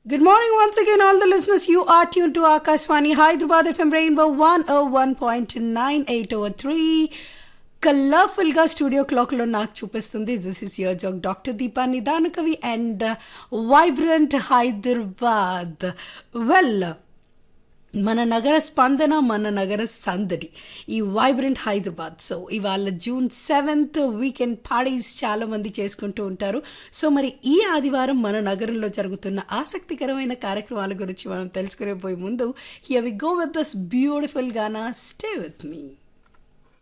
Good morning once again, all the listeners. You are tuned to Akashwani Hyderabad FM Rainbow 101.98 over 3. కలర్ఫుల్గా studio క్లాక్లో నాకు చూపిస్తుంది this is your jock doctor Deepa నిదాన కవి and vibrant Hyderabad well మన నగర స్పందన మన నగర సందడి ఈ వైబ్రెంట్ హైదరాబాద్ సో ఇవాళ జూన్ సెవెంత్ వీకెండ్ పార్టీస్ చాలా మంది చేసుకుంటూ ఉంటారు సో మరి ఈ ఆదివారం మన నగరంలో జరుగుతున్న ఆసక్తికరమైన కార్యక్రమాల గురించి మనం తెలుసుకునే పోయే ముందు here we go with this beautiful gaana stay with me